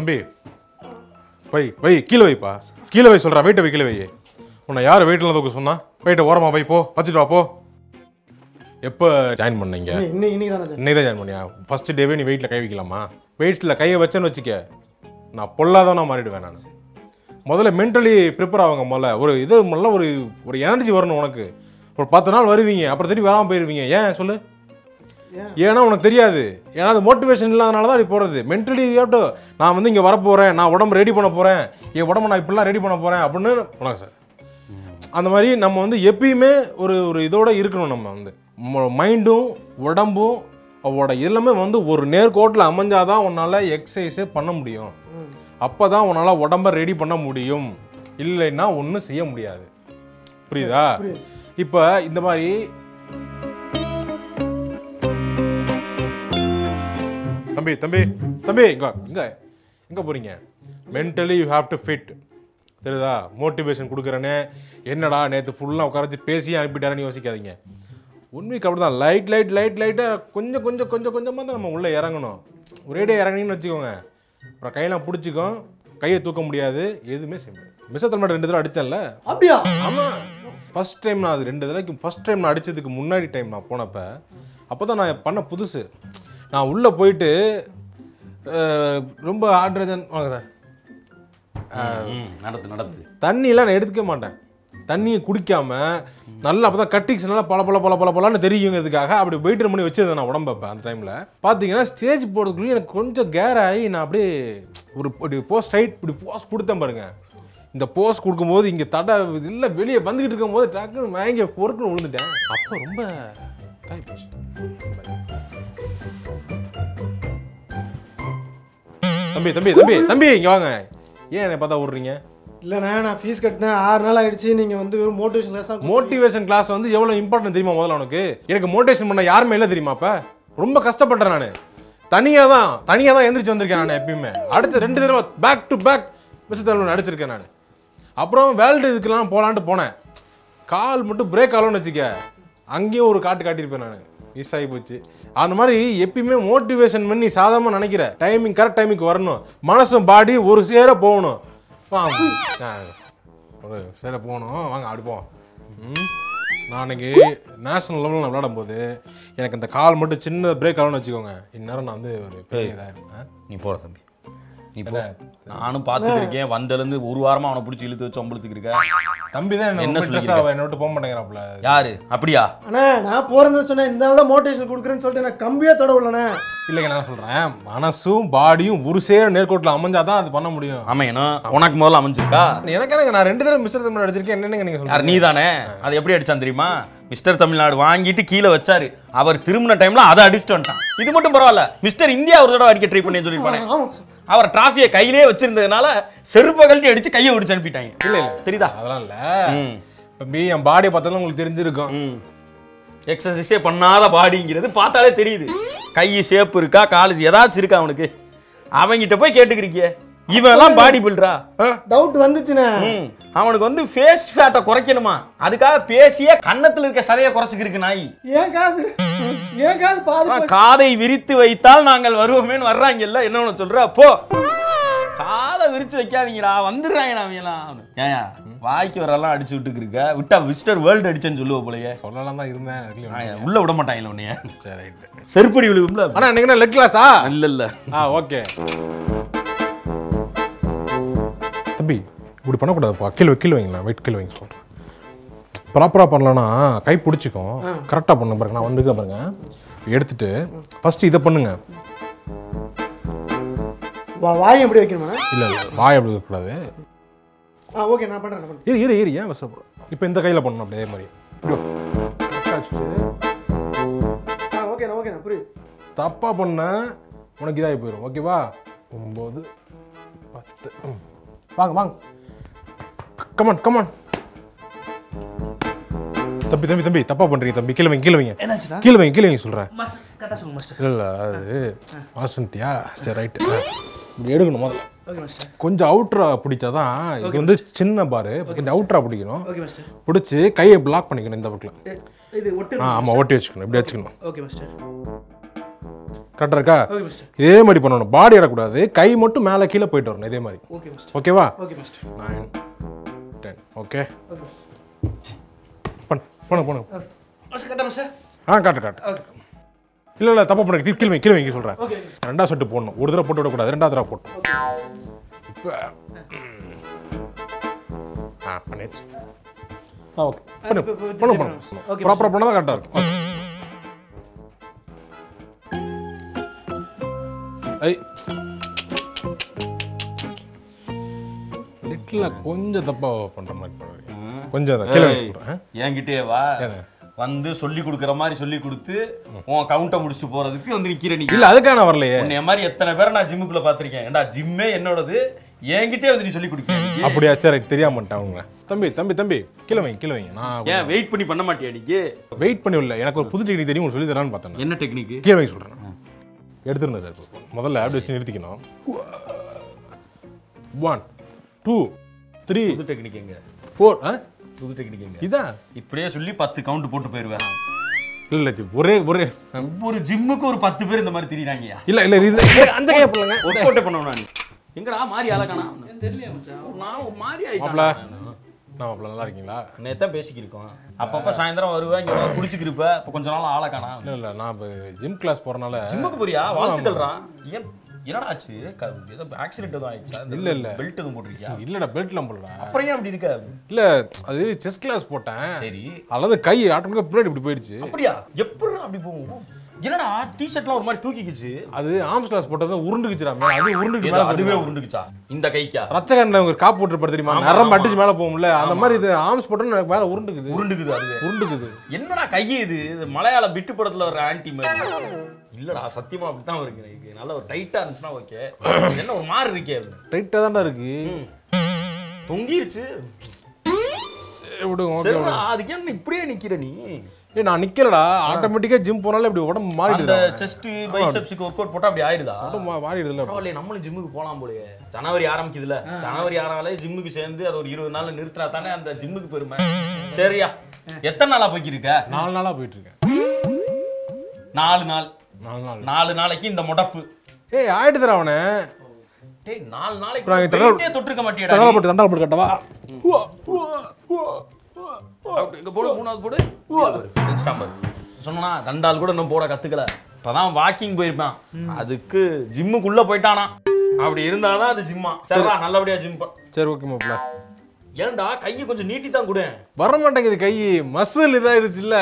தம்பி வை வை கீழே வைப்பா கீழே வை சொல்கிறா வெயிட்டை வை கீழே வை உன்னை யார் வெயிட்டில் தூக்க சொன்னா வெயிட்டை ஓரமா வை போ வச்சுட்டு வா போ எப்போ ஜாயின் பண்ணீங்க இன்னைக்கு இன்னைக்கு தானே இன்னைக்கு தான் ஜாயின் பண்ணியா ஃபர்ஸ்ட் டேவே நீ வெயிட்டில் கை வைக்கலாமா வெயிட்ஸில் கையை வச்சேன்னு வச்சுக்க நான் பொல்லாதவனா மாறிடுவேன் நான் முதல்ல மென்டலி ப்ரிப்பேர் ஆகுங்க முதல்ல ஒரு இது முதல்ல ஒரு ஒரு எனர்ஜி வரணும் உனக்கு ஒரு பத்து நாள் வருவீங்க அப்புறம் திரும்பி வராமல் போயிடுவீங்க ஏன் சொல்லு ஏன்? ஏன்னா உனக்கு தெரியாது ஏன்னா அது மோட்டிவேஷன் இல்லாதனால தான் இப்படி போகிறது மென்டலி டு நான் வந்து இங்கே வரப்போகிறேன் நான் உடம்பு ரெடி பண்ண போகிறேன் என் உடம்பு நான் இப்படிலாம் ரெடி பண்ண போகிறேன் அப்படின்னு உனக்கு சார் அந்த மாதிரி நம்ம வந்து எப்பயுமே ஒரு ஒரு இதோட இருக்கணும் நம்ம வந்து மைண்டும் உடம்பும் அவரோட எல்லாமே வந்து ஒரு நேர்கோட்டில் அமைஞ்சாதான் உன்னால் எக்ஸசைஸே பண்ண முடியும் அப்போ தான் உன்னால் உடம்ப ரெடி பண்ண முடியும் இல்லைன்னா ஒன்றும் செய்ய முடியாது புரியுதா புரியுது. இப்போ இந்த மாதிரி தம்பி தம்பி தம்பி இங்க இங்க எங்க போறீங்க mentally you have to fit தெரியுதா மோட்டிவேஷன் கொடுக்குறேனே என்னடா நேற்று ஃபுல்லாக உட்காரச்சு பேசி அனுப்பிட்டாரன்னு யோசிக்காதீங்க உண்மைக்கு அப்படி தான் லைட் லைட் லைட் லைட்டாக கொஞ்சம் கொஞ்சம் கொஞ்சம் கொஞ்சமாக தான் நம்ம உள்ளே இறங்கணும் ஒரேடியாக இறங்கினீங்கன்னு வச்சுக்கோங்க அப்புறம் கையெல்லாம் பிடிச்சிக்கும் கையை தூக்க முடியாது எதுவுமே செய்ய முடியாது மிஸ்ஸத்தல் ரெண்டு தடவை அடித்தேன்ல அப்படியா ஆமாம் ஃபர்ஸ்ட் டைம் நான் அது ரெண்டு தடவைக்கு ஃபர்ஸ்ட் டைம் நான் அடித்ததுக்கு முன்னாடி டைம் நான் போனப்ப அப்போ தான் நான் பண்ண புதுசு நான் உள்ளே போயிட்டு அஹ், ரொம்ப ஆட்ரஜன் வாங்க சார் ம், நடத்து நடத்து தண்ணியெல்லாம் நான் எடுத்துக்க மாட்டேன் தண்ணியை குடிக்காம நல்லா அப்போ தான் கட்டிக்ஸ் நல்லா பல பல பல பல பலன்னு தெரியுங்கிறதுக்காக அப்படி வெயிட் பண்ணி வச்சிருந்தேன் நான் உடம்ப அப்போ அந்த டைமில் பார்த்தீங்கன்னா ஸ்டேஜ் போகிறதுக்குள்ளேயும் எனக்கு கொஞ்சம் கேர் ஆகி நான் அப்படியே ஒரு இப்படி போஸ்ட் ரைட் இப்படி போஸ் கொடுத்தேன் பாருங்க இந்த போஸ் கொடுக்கும்போது இங்கே தடை இல்லை வெளியே வந்துக்கிட்டு இருக்கும்போது டக்குன்னு மயங்க பொறுக்குன்னு விழுந்துட்டேன் அப்போ ரொம்ப இதாகி போச்சு தம்பி தம்பி தம்பி தம்பி இங்கே வாங்க ஏன் என்னை பார்த்தா விட்றீங்க இல்லைண்ணே நான் ஃபீஸ் கட்டினேன் ஆறு நாள் ஆயிடுச்சு நீங்கள் வந்து வெறும் மோட்டிவேஷன் கிளாஸ் தான் மோட்டிவேஷன் கிளாஸ் வந்து எவ்வளோ இம்பார்ட்டன்ட் தெரியுமா முதல்ல உனக்கு எனக்கு மோட்டிவேஷன் பண்ண யாருமே இல்லை தெரியுமா அப்ப ரொம்ப கஷ்டப்பட்டேன் நான் தனியாக தான் தனியாக தான் எந்திரிச்சு வந்திருக்கேன் நான் எப்பயுமே அடுத்து ரெண்டு தடவை பேக் டு பேக் மிஸ் தலைவன் நடிச்சிருக்கேன் நான் அப்புறம் வேர்ல்டு இதுக்கெல்லாம் போகலான்ட்டு போனேன் கால் மட்டும் பிரேக் ஆகலன்னு வச்சுக்க அங்கேயும் ஒரு காட்டு காட்டியிருப்பேன் நான் மிஸ் ஆகி போச்சு அந்த மாதிரி எப்பயுமே மோட்டிவேஷன் பண்ணி சாதாரணமாக நினைக்கிற டைமிங் கரெக்ட் டைமிங்க்கு வரணும் மனசும் பாடி ஒரு சேர போகணும் வாங்க. நான் ஒரு சேர போகணும் வாங்க அடுப்போம் ம் நான் அன்னைக்கு நேஷனல் லெவலில் நான் விளையாடும் போது எனக்கு இந்த கால் மட்டும் சின்ன பிரேக் ஆகணும்னு வச்சுக்கோங்க இந்நேரம் நான் வந்து ஒரு பெரிய இதாக இருப்பேன் நீ போற தம்பி நீ போ நானும் பார்த்துட்டு இருக்கேன் வந்தலேருந்து ஒரு வாரமா அவனை பிடிச்சி இழுத்து வச்சு அம்பளுத்துக்கு இருக்க தம்பி தான் என்ன என்ன ரொம்ப சொல்லிக்கிறீங்க? stress ஆ என்னை விட்டு போக மாட்டேங்கிறாப்புல யாரு அப்படியா அண்ணா நான் போகிறேன்னு சொன்னேன் இந்த ஆள் தான் மோட்டிவேஷன் கொடுக்குறேன்னு சொல்லிட்டு நான் கம்பியாக தொட விடலண்ணே இல்லைங்க நான் சொல்கிறேன் மனசும் பாடியும் ஒரு சேர நேர்கோட்டில் அமைஞ்சாதான் அது பண்ண முடியும் அமையணும் உனக்கு முதல்ல அமைஞ்சிருக்கா எனக்கு எனக்கு நான் ரெண்டு தடவை மிஸ்டர் தமிழ் அடிச்சிருக்கேன் என்னங்க நீங்கள் யார் சொல்றீங்க நீ தானே அதை எப்படி அடிச்சான் தெரியுமா மிஸ்டர் தமிழ்நாடு வாங்கிட்டு கீழே வச்சாரு அவர் திரும்பின டைம்ல அதை அடிச்சுட்டு வந்துட்டான் இது மட்டும் பரவாயில்ல மிஸ்டர் இந்தியா ஒரு தடவை அடிக்க ட்ரை பண்ணி சொல்லிருப்பானே ஆமாம் சார் அவர் டிராஃபியை கையிலே வச்சிருந்ததுனால செருப்பை கழட்டி அடிச்சு கையை பிடிச்சு அனுப்பிட்டாங்க இல்லை இல்லை தெரியுதா அதெல்லாம் இல்லை ம் இப்போ பி என் பாடியை பார்த்தாலும் உங்களுக்கு தெரிஞ்சிருக்கும் ம் எக்ஸசைஸே பண்ணாத பாடிங்கிறது பார்த்தாலே தெரியுது கை ஷேப் இருக்கா காலு ஏதாச்சும் இருக்கா அவனுக்கு அவங்கிட்ட போய் கேட்டுக்கிறீங்க இவெல்லாம் பாடி பில்டரா டவுட் வந்துச்சுண்ணே ம் அவனுக்கு வந்து ஃபேஸ் ஃபேட்டை குறைக்கணுமா அதுக்காக பேசியே கன்னத்துல இருக்க சதையை குறைச்சிக்கிருக்கு நாய் ஏன் காது ஏன் காது பாது ஆனா, காதை விரித்து வைத்தால் நாங்கள் வருவோமேன்னு வர்றாங்கல்ல என்ன ஒன்று சொல்ற போ காதை விரிச்சு வைக்காதீங்கடா வந்துடுறாங்க அவங்களாம் ஏயா வாய்க்கு வரலாம் அடிச்சு விட்டுக்கு இருக்க விட்டா விஸ்டர் வேர்ல்டு அடிச்சேன்னு சொல்லுவ போலயே சொல்லலாம் தான் இருந்தேன் அதுலயும் ஆ, உள்ள விட மாட்டாங்களே உன்னைய சரி ரைட்டு செருப்படி விழுகும்ல அண்ணா இன்னைக்கு என்ன லெக் கிளாஸா இல்ல இல்ல ஆ ஓகே தம்பி இப்படி பண்ணக்கூடாதுப்பா கீழே கீழே வைங்களேன் வெயிட் கீழே வைங்க சொல்கிறேன் ப்ராப்பராக பண்ணலன்னா கை பிடிச்சிக்கும் கரெக்டாக பண்ண பாருங்க நான் வந்துருக்கேன் பாருங்க எடுத்துட்டு ஃபர்ஸ்ட் இதை பண்ணுங்க வா வாய் எப்படி வைக்கணுமா இல்லை இல்லை வாய் அப்படி இருக்கக்கூடாது ஆ ஓகே நான் பண்ணுறேன் நான் பண்ணுறேன் இரு இரு இரு ஏன் வசப்படும் இப்போ இந்த கையில் பண்ணணும் அப்படியே மாதிரி இப்படி வா. correct ஆ வச்சுட்டு ஆ ஓகேண்ணா ஓகேண்ணா புரியுது தப்பாக பண்ண உனக்கு இதாகி போயிடும் ஓகேவா ஒம்பது பத்து ம். வாங்க வாங்க கமான் கமான் தம்பி தம்பி தம்பி தப்பா பண்றீங்க தம்பி கீழே வைங்க கீழே வைங்க என்னாச்சுண்ணா கீழே வைங்க கீழே வைங்க சொல்றேன் கரெக்டாக சொல்லுங்க மாஸ்டர் இல்ல இல்ல அது மாஸ்டன்ட்டியா சரி ரைட் இப்படி எடுக்கணும் முதல்ல ஓகே மாஸ்டர் கொஞ்சம் அவுட்ரா பிடிச்சாதான் இது வந்து சின்ன பாரு கொஞ்சம் அவுட்ரா பிடிக்கணும் ஓகே மாஸ்டர் பிடிச்சி கையை பிளாக் பண்ணிக்கணும் இந்த பக்கத்தில் இது ஒட்டு ஆ ஆமாம் ஓட்டி வச்சுக்கணும் இப்படி வச்சுக்கணும் ஓகே மாஸ்டர் கரெக்டாக இருக்கா ஓகே மிஸ்டர் இதே மாதிரி பண்ணணும் பாடி இடக்கூடாது கை மட்டும் மேலே கீழே போயிட்டு வரணும் இதே மாதிரி ஓகே மிஸ்டர் ஓகேவா okay mister nine ten okay okay பண்ணு பண்ணு பண்ணு மிஸ்டர் கரெக்டா மிஸ்டர் ஆ காட்டு காட்டு ஓகே இல்லை இல்லை தப்பு பண்ணு கீழே வைங்க கீழே வைங்க சொல்கிறேன் ஓகே ரெண்டாவது செட்டு போடணும் ஒரு தடவை போட்டு விடக்கூடாது ரெண்டாவது தடவை போட்டணும் இப்போ ஆ பண்ணியாச்சு ஆ ஓகே பண்ணு இப்போ- இப்போ பண்ணு திருப்பி பண்ணு பண்ணணும். Okay, ப்ராப்பராக பண்ணால் தான் கரெக்டாக இருக்கும் ஓகே ஐ லிட்டில் கொஞ்சம் தப்பாக பண்ணுற மாதிரி பண்ணுறீங்க கொஞ்சம் தான் கீழே வச்சு சொல்கிறேன் என்கிட்டயே வா ஏங்க? வந்து சொல்லி கொடுக்குற மாதிரி சொல்லி கொடுத்து உன் கவுண்ட்டை முடிச்சுட்டு போறதுக்கு வந்து நிக்கிற நீ இல்லை அதுக்காக நான் வரலையே உன்னைய மாதிரி எத்தனை பேரை நான் ஜிம்முக்குள்ள பாத்திருக்கேன் ஏன்டா ஜிம்மே என்னோடது என்கிட்டயே வந்து நீ சொல்லி கொடுக்க அப்படியா சரி தெரியாம பண்ணிட்டேன் அவங்க தம்பி தம்பி தம்பி கீழே வைங்க கீழே வைங்க நான் ஏன் வெயிட் பண்ணி பண்ண மாட்டியா நீங்க வெயிட் பண்ணி இல்லை எனக்கு ஒரு புது டெக்னிக் தெரியும் உங்களுக்கு சொல்லி தரான்னு பார்த்தேன் நான். என்ன டெக்னிக் கீழே வைங்க சொல்கிறேன் எடுத்துருந்தேன் சார் இப்போ. முதல்ல அப்படி வச்சு நிறுத்திக்கணும் ஒன் டூ த்ரீ புது டெக்னிக் எங்க ஃபோர் ஆ புது டெக்னிக் எங்க இதான் இப்படியே சொல்லி பத்து கவுண்ட் போட்டு போயிருவேன் இல்லை ஜி, ஒரே ஒரே ஒவ்வொரு ஜிம்முக்கு ஒரு பத்து பேர் இந்த மாதிரி திரியிறாங்கயா இல்லை இல்லை இது இது அந்த கையை பண்ணுங்க ஒர்க் அவுட் பண்ணணும் நான் எங்கடா மாறி ஆளக்கானா தெரியலையா மச்சான் நான் ஒரு மாதிரி மாப்பிள ஆயிட்டேன் நான் மாப்பிள நல்லா இருக்கீங்களா நேத்தான் பேசிக்கிருக்கோம் அப்பப்ப சாயந்தரம் வருவேன் இங்க வந்து குடிச்சுக்கிருப்ப இப்போ கொஞ்ச நாள் ஆளக்கானா இல்லை இல்லை நான் இப்போ ஜிம் கிளாஸ் போகிறனால ஜிம்முக்கு போறியா வாழ்த்துக்கள்றா ஏன் என்னடா ஆச்சு க- ஏதோ ஆக்சிடென்ட் எதுவும் ஆயிடுச்சா இல்ல, இல்ல. பெல்ட் எதுவும் போட்டிருக்கியா இல்லைடா பெல்ட்லாம் போடல அப்புறம் ஏன் அப்படி இருக்க இல்லை அது செஸ் கிளாஸ் போட்டேன் சரி அல்லது கை ஆட்டோமேட்டிக்காக பின்னாடி இப்படி போயிடுச்சு அப்படியா எப்படி அப்படி போகும் என்னடா டிஷர்ட்லாம் ஒரு மாதிரி தூக்கிக்கிச்சு அது ஆம்ஸ் கிளாஸ் போட்டது உருண்டுக்குச்சுடாமே அது உருண்டுக்கு ஏதோ மேலே அதுவே உருண்டுக்குச்சா இந்த கைக்கா ரச்சகண்ணில் ஒரு காப்பு போட்டுருப்பாரு தெரியுமா ஆமா, நரம் ஆமா. அடிச்சு மேலே போகும்ல அந்த மாதிரி இது ஆம்ஸ் போட்டோன்னு எனக்கு மேலே உருண்டுக்குது உருண்டுக்குது அதுவே உருண்டுக்குது என்னடா கை இது இது மலையாள பிட்டு படத்துல ஒரு ஆன்டி மாதிரி இல்லடா சத்தியமா அப்படித்தான் இருக்கு எனக்கு நல்ல ஒரு டைட்டா இருந்துச்சுன்னா ஓகே என்ன ஒரு மாதிரி இருக்கே அது டைட்டாக தான்டா இருக்கு ம். தொங்கிருச்சு சரி விடுங்க ஓகே சரிடா அதுக்கு என்ன இப்படியே நிக்கிற நீ ஏய் நான் நிக்கலடா ஆட்டோமேட்டிக்காக ஜிம் போனாலே இப்படி உடம்பு அந்த மாறிடுது செஸ்ட் பைசெப்ஸ்க்கு ஒர்க் அவுட் போட்டா அப்படி ஆயிருதா மாறிடுதுல பரவாயில்லையே நம்மளும் ஜிம்முக்கு போலாம் போலயே ஜனவரி ஆரம்பிக்குதுல ஜனவரி ஆறாலே ஜிம்முக்கு சேர்ந்து அது ஒரு இருபது நாள்ல நிறுத்தினா தானே அந்த ஜிம்முக்கு பெருமை சரியா எத்தனை நாளா போய்க்கிருக்க நாலு நாளாக போயிட்டு இருக்கேன் நாலு நாள் நாலு நாள் நாலு நாளைக்கு இந்த முடப்பு ஏய் ஆயிடுதுடா அவனை டேய் நாலு நாளைக்கு அப்புறம் அங்க தடவை- வெயிட்டே தொட்டிருக்க மாட்டியடா தண்டால நீ. போட்டு தண்டால போட்டு கட்டவா உவா, உவா, உவா, உவா, உவா. அப்படி இங்க போடு மூணாவது போடு நெக்ஸ்ட் பாரு சொன்னா தண்டால் கூட இன்னும் போட கத்துக்கல இப்பதான் வாக்கிங் போயிருப்பான் அதுக்கு ஜிம்முக்குள்ள போயிட்டானா அப்படி இருந்தாதான் அது ஜிம்மா சரிடா நல்லபடியா ஜிம் சரி ஓகே மாப்பிள்ள ஏன்டா கையை கொஞ்சம் நீட்டி தான் கொடு வர மாட்டேங்குது கை மசில் இதாயிடுச்சுல்ல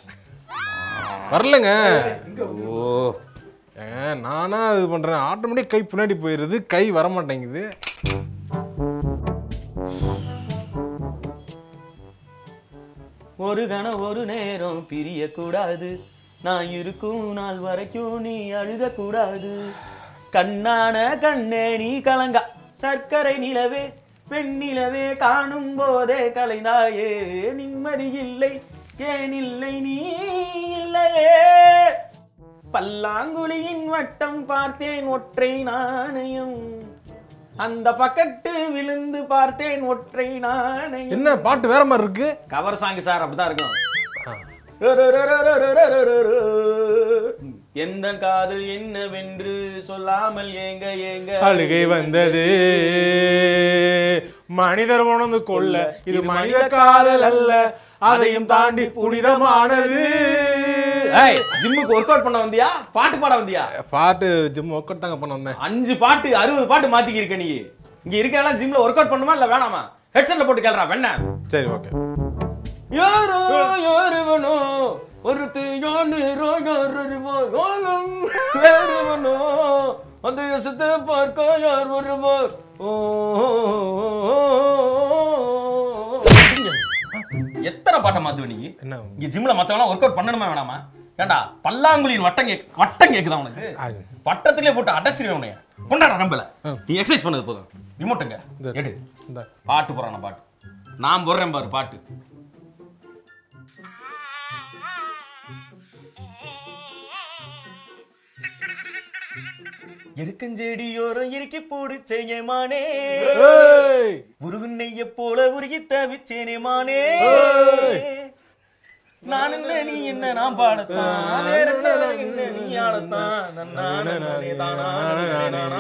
வரலங்க ஓ ஏங்க நானா இது பண்றேன் ஆட்டோமேட்டிக் கை பின்னாடி போயிருது கை வர மாட்டேங்குது ஒரு கணம் ஒரு நேரம் பிரிய கூடாது நான் இருக்கும் நாள் வரைக்கும் நீ அழுக கூடாது கண்ணான கண்ணே நீ கலங்கா சர்க்கரை நிலவே பெண்ணிலவே காணும் போதே கலைந்தாயே நிம்மதி இல்லை ஏன் இல்லை நீ இல்லையே பல்லாங்குழியின் வட்டம் பார்த்தேன் ஒற்றை நாணயம் அந்த பக்கத்து விழுந்து பார்த்தேன் ஒற்றை நாணயம் என்ன பாட்டு வேற மாதிரி இருக்கு கவர் சாங் சார் அப்படிதான் இருக்கும் எந்த காதல் என்னவென்று சொல்லாமல் ஏங்க ஏங்க அழுகை வந்தது மனிதர் உணர்ந்து கொள்ள இது மனித காதல் அல்ல அதையும் தாண்டி புனிதமானது ஏய் ஜிம்முக்கு ஒர்க் அவுட் பண்ண வந்தியா பாட்டு பாட வந்தியா பாட்டு ஜிம் ஒர்க் அவுட் தாங்க பண்ண வந்தேன் அஞ்சு பாட்டு அறுபது பாட்டு மாத்திக்கி இருக்க நீ இங்க இருக்கலாம் ஜிம்ல ஒர்க் அவுட் பண்ணுமா இல்ல வேணாமா ஹெட்செட்ல போட்டு கேள்றா வெண்ண சரி ஓகே யாரோ யாருவனோ ஒருத்து யானிரோ யாருவோ யாரும் வேறுவனோ அந்த யோசித்து பார்க்க யார் வருவார் ஓ எத்தனை பாட்டை மாத்துவ நீ என்ன இங்க ஜிம்ல மத்தவங்க ஒர்க் அவுட் பண்ணணுமா வேணாமா ஏண்டா பல்லாங்குழியின் வட்டம் கேக் வட்டம் கேக்குதா உனக்கு அது. வட்டத்திலே போட்டு அடைச்சிருவேன் உனைய கொண்டாட நம்பல நீ எக்ஸசைஸ் பண்ணது போதும் ரிமோட்டுங்க எடு இந்த பாட்டு போறான பாட்டு நான் போடுறேன் பாரு பாட்டு எருக்கஞ்செடியோரம் இறுக்கி போடு செய்யமானே ஏய்! உருகு நெய்ய போல உருகி தவிச்சேனே மானே நான் என்ன நீ என்ன நான் பாடத்தான் வேற என்ன என்ன நீ ஆடத்தான் நன்னான நானே தானா நானா.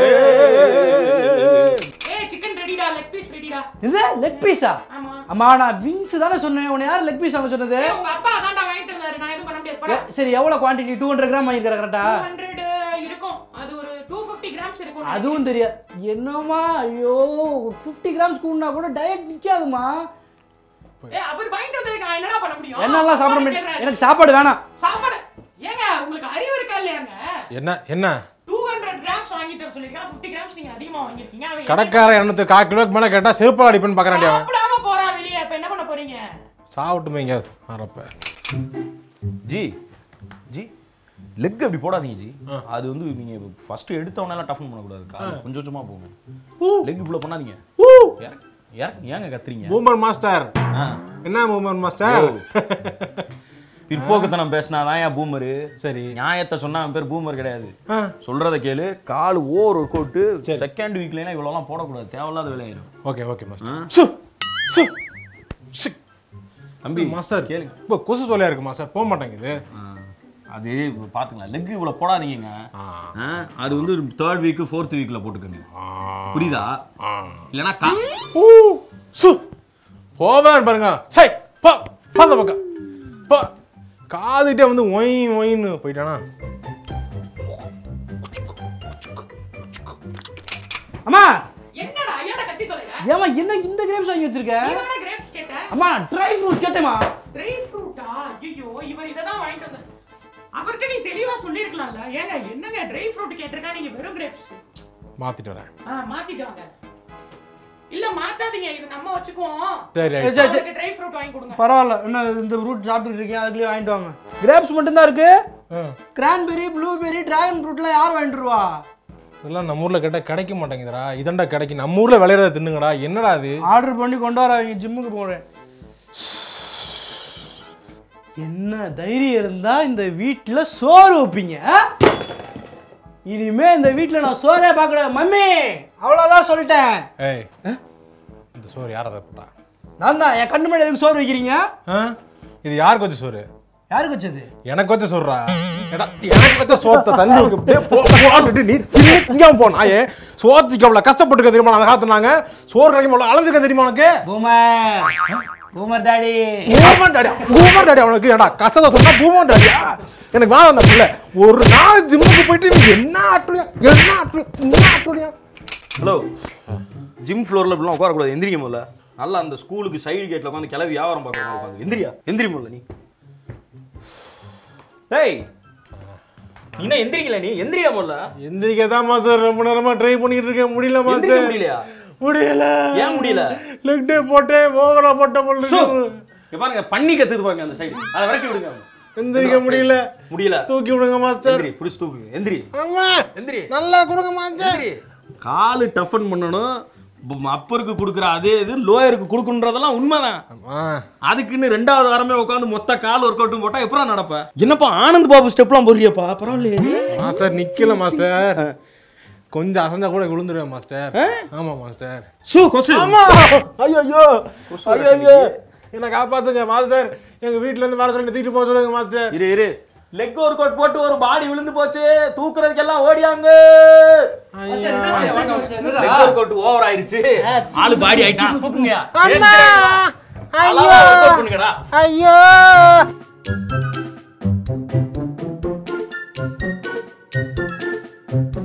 ஏய் சிக்கன் ரெடிடா லெக் பீஸ் ரெடிடா இது லெக் பீஸா ஆமா அம்மா நான் விங்ஸ் தானே சொன்னேன் உன்னை யார் லெக் பீஸ் வாங்க சொன்னது ஏய் உங்க அப்பா அதான்டா வாங்கிட்டு வந்தாரு நான் எதுவும் பண்ண முடியாது படா எ- சரி எவ்வளவு குவாண்டிட்டி டூ ஹண்ட்ரட் கிராம் வாங்கிக்கிற கரெக்டா 200 இருக்கும் அது ஒரு 250 கிராம்ஸ் இருக்கும் அதுவும் தெரியாது என்னம்மா ஐயோ ஃபிஃப்டி கிராம்ஸ் கூடனா கூட டயட் நிக்காதுமா ஏய் அவர் வாங்கிட்டு வந்ததுக்கு நான் என்னடா பண்ண முடியும் என்னெல்லாம் சாப்பிட அப்பாட்ட முடியும் கேளுடா. எனக்கு சாப்பாடு வேணாம் சாப்பாடு ஏங்க உங்களுக்கு அறிவு இருக்கா இல்லையாங்க என்ன என்ன 200 கிராம்ஸ் வாங்கிட்டு வர சொல்லிருக்கேன் 50 கிராம்ஸ் நீங்க அதிகமா வாங்கிருக்கீங்க அவன் கடைக்கார எண்ணத்து கால் கிலோக்கு மேலே கேட்டால் செருப்பால் அடிப்பேன்னு பார்க்குறாண்டி அவன் சாப்பிடாம போறா வெளிய இப்ப என்ன பண்ண போறீங்க சாப்பிட்டுமே எங்கேயாவது ஆறப்ப ஜி ஜி லெக் அப்படி போடாதீங்க ஜி அது வந்து நீங்க ஃபர்ஸ்ட் எடுத்த உடனே எல்லாம் டஃபன் பண்ணக்கூடாது கால் கொஞ்சம் கொஞ்சமா போங்க லெக் இவ்வளவு பண்ணாதீங்க இறக்கு- இறக்கு- ஏங்க கத்துறீங்க பூமர் மாஸ்டர் ஆ. என்ன பூமர் மாஸ்டர் பிற்போக்குத்தனம் பேசினாதான் என் பூமரு சரி நியாயத்தை சொன்னா அவன் பேர் பூமர் கிடையாது ஆ சொல்றத கேளு கால் ஓவர் ஒர்க் அவுட் செகண்ட் வீக்ல இவ்வளவுலாம் போடக்கூடாது தேவையில்லாத வேலையாயிரும் ஓகே ஓகே மாஸ்டர் சு சு சு தம்பி மாஸ்டர் கேளுங்க இப்போ கொசு சொல்லியா இருக்கு மாஸ்டர் போக மாட்டேங்குது ஆ, அது பாத்துக்கலாம் லெக் இவ்வளவு போடாதீங்க ஆ ஆ, அது வந்து தேர்ட் வீக் ஃபோர்த் வீக்ல போட்டுக்கோங்க ஆ புரியுதா ஆ இல்லனா கா ஊ சு போதான் பாருங்க சை பா பாந்த பக்கம் பா காதுகிட்டே வந்து ஒய் ஒயின்னு போயிட்டானா அம்மா என்னடா ஏன்டா கத்தி தொலைற ஏமா என்ன இந்த கிரேப்ஸ் வாங்கி வச்சிருக்க இவனடா கிரேப்ஸ் கேட்ட அம்மா ட்ரை ஃப்ரூட் கேட்டேமா ட்ரை ஃப்ரூட்டா ஐயோ இவர் இதை தான் வாங்கிட்டு வந்தார் அவர்கிட்ட நீ தெளிவா சொல்லிருக்கலாம்ல ஏங்க என்னங்க ட்ரை ஃப்ரூட் கேட்டிருக்கா நீங்க வெறும் கிரேப்ஸ் மாத்திட்டு வரேன் ஆ மாத்திட்டாங்க இல்ல மாத்தாதீங்க இது நம்ம வச்சுக்குவோம் சரி right. சரி, சரி. ட்ரை ஃப்ரூட் வாங்கி கொடுங்க பரவாயில்ல என்ன இந்த ஃப்ரூட் சாப்பிட்டுட்டு இருக்கீங்க அதுக்குள்ளே வாங்கிட்டு வாங்க கிரேப்ஸ் மட்டும்தான் இருக்கு ஆ. கிரான்பெரி ப்ளூபெரி டிராகன் ஃப்ரூட்லாம் யார் வாங்கிட்டு வருவா இதெல்லாம் நம்ம ஊர்ல கேட்டா கிடைக்க மாட்டேங்குதுடா இதண்டா கிடைக்கும் நம்ம ஊர்ல விளையிறத தின்னுங்கடா என்னடா அது ஆர்டர் பண்ணி கொண்டு வர அவங்க ஜிம்முக்கு போகிறேன் என்ன தைரியம் இருந்தா இந்த வீட்ல சோறு வைப்பீங்க ஆ? இனிமே இந்த வீட்ல நான் சோறே பார்க்கல மம்மி அவ்வளவுதான் சொல்லிட்டேன் ஏய் இந்த சோறு யார் அதை போட்டா நான் தான் என் கண்ணு முன்னாடி எதுக்கு சோறு வைக்கிறீங்க ஆ? இது யாருக்கு வச்ச சோறு யாருக்கு வச்சது எனக்கு வச்ச சோறுடா ஏடா எனக்கு வச்ச சோத்தை தள்ளி விட்டு அப்படியே போ போடான்ட்டு நீ தின்னு திங்காம போ நாயே சோத்துக்கு அவ்வளோ கஷ்டப்பட்டுக்க தெரியுமா அந்த காலத்துல நாங்க சோறு கிடைக்கும் அவ்வளோ அலைஞ்சிருக்க தெரியுமா உனக்கு பூமர் பூமர் டாடி பூமன் டாடியா பூமன் டாடியா உனக்கு ஏடா கஷ்டத்தை சொன்னா பூமன் டாடியா எனக்கு வேணாம் அந்த பிள்ளை ஒரு நாள் ஜிம்முக்கு போயிட்டு இவன் என்ன ஆட்டுலியா என்ன ஆட்டுலியா என்ன ஆட்டுலியா ஹலோ ஜிம் ஃப்ளோர்ல இப்படிலாம் உட்காரக்கூடாது எந்திரிக்க முதல்ல நல்லா அந்த ஸ்கூலுக்கு சைடு கேட்ல உட்காந்து கிளவி வியாபாரம் பார்க்கணும் உட்காந்து எந்திரியா எந்திரி முதல்ல நீ டேய் நீ என்ன எந்திரிக்கல நீ எந்திரியா முதல்ல எந்திரிக்க தான் மாஸ்டர் ரொம்ப நேரமா ட்ரை பண்ணிட்டு இருக்கேன் முடியல எந்திரிக்க மாஸ்டர் முடியலையா முடியல ஏன் முடியல லெக் டே போட்டேன் ஓவரா போட்ட போல சோ, இருக்கு. இங்க பாருங்க பண்ணி கத்துது பாருங்க அந்த சைடு அதை விரட்டி விடுங்க எந்திரிக்க முடியல முடியல தூக்கி விடுங்க மாஸ்டர் எந்திரி புடிச்சு தூக்குங்க எந்திரி ஆமா எந்திரி நல்லா கொடுங்க மாஸ்டர் எந்திரி காலு டஃபன் பண்ணணும் ப- அப்பருக்கு கொடுக்குற அதே இது லோயருக்கு கொடுக்குன்றதெல்லாம் உண்மைதான் ஆமா அதுக்குன்னு ரெண்டாவது வாரமே உட்காந்து மொத்த கால் ஒர்க் அவுட்டும் போட்டா எப்படா நடப்ப என்னப்பா ஆனந்த் பாபு ஸ்டெப்லாம் போடுறியப்பா பரவாயில்லையே மாஸ்டர் நிக்கல மாஸ்டர் கொஞ்சம் அசந்தா கூட விழுந்துருவேன் மாஸ்டர் ஆமா மாஸ்டர் சூ கொசு ஆமா ஐயோ ஐயோ ஐயோ என்ன காப்பாத்துங்க மாஸ்டர் எங்க வீட்ல இருந்து வர சொல்லி தூக்கிட்டு போக சொல்லுங்க மாஸ்டர் இரு இரு லெக் ஒர்க் அவுட் போட்டு ஒரு பாடி விழுந்து போச்சு தூக்குறதுக்கு எல்லாம் ஓடியாங்க லெக் ஒர்க் அவுட் ஓவர் ஆயிருச்சு ஆளு பாடி ஆயிட்டான் தூக்குங்க அம்மா ஐயோ பண்ணுங்கடா ஐயோ